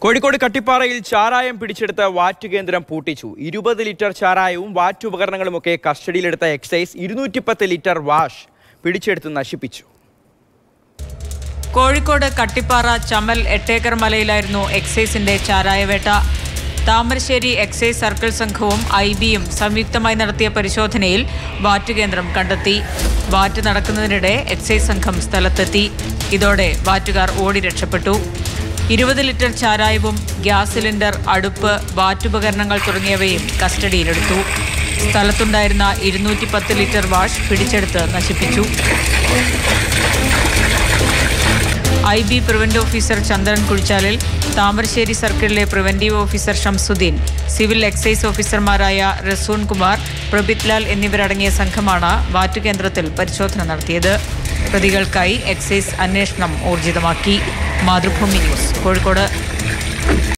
കോഴിക്കോട് കട്ടിപ്പാറയിൽ ചാരായം പിടിച്ചെടുത്ത വാറ്റ് കേന്ദ്രം പൂട്ടിച്ചു ഇരുപത് ലിറ്റർ ചാരായവും വാറ്റ് ഉപകരണങ്ങളുമൊക്കെ കസ്റ്റഡിയിലെടുത്ത എക്സൈസ് ഇരുന്നൂറ്റി പത്ത് ലിറ്റർ വാഷ് പിടിച്ചെടുത്ത് നശിപ്പിച്ചു കോഴിക്കോട് കട്ടിപ്പാറ ചമൽ എട്ടേക്കർ മലയിലായിരുന്നു എക്സൈസിന്റെ ചാരായവേട്ട താമരശ്ശേരി എക്സൈസ് സർക്കിൾ സംഘവും ഐ ബിയും സംയുക്തമായി നടത്തിയ പരിശോധനയിൽ വാറ്റ് കേന്ദ്രം കണ്ടെത്തി വാറ്റ് നടക്കുന്നതിനിടെ എക്സൈസ് സംഘം സ്ഥലത്തെത്തി ഇതോടെ വാറ്റുകാർ ഓടി രക്ഷപ്പെട്ടു ഇരുപത് ലിറ്റർ ചാരായവും ഗ്യാസ് സിലിണ്ടർ അടുപ്പ് വാറ്റുപകരണങ്ങൾ തുടങ്ങിയവയും കസ്റ്റഡിയിലെടുത്തു സ്ഥലത്തുണ്ടായിരുന്ന ഇരുന്നൂറ്റി പത്ത് ലിറ്റർ വാഷ് പിടിച്ചെടുത്ത് നശിപ്പിച്ചു I B prevent officer Chandran കുഴിച്ചാലിൽ താമരശ്ശേരി സർക്കിളിലെ preventive officer Shamsuddin civil excise ഓഫീസർമാരായ റസൂൺ കുമാർ പ്രബിത് ലാൽ എന്നിവരടങ്ങിയ സംഘമാണ് വാറ്റുകേന്ദ്രത്തിൽ പരിശോധന നടത്തിയത് പ്രതികൾക്കായി എക്സൈസ് അന്വേഷണം ഊർജിതമാക്കി മാതൃഭൂമി ന്യൂസ് കോഴിക്കോട്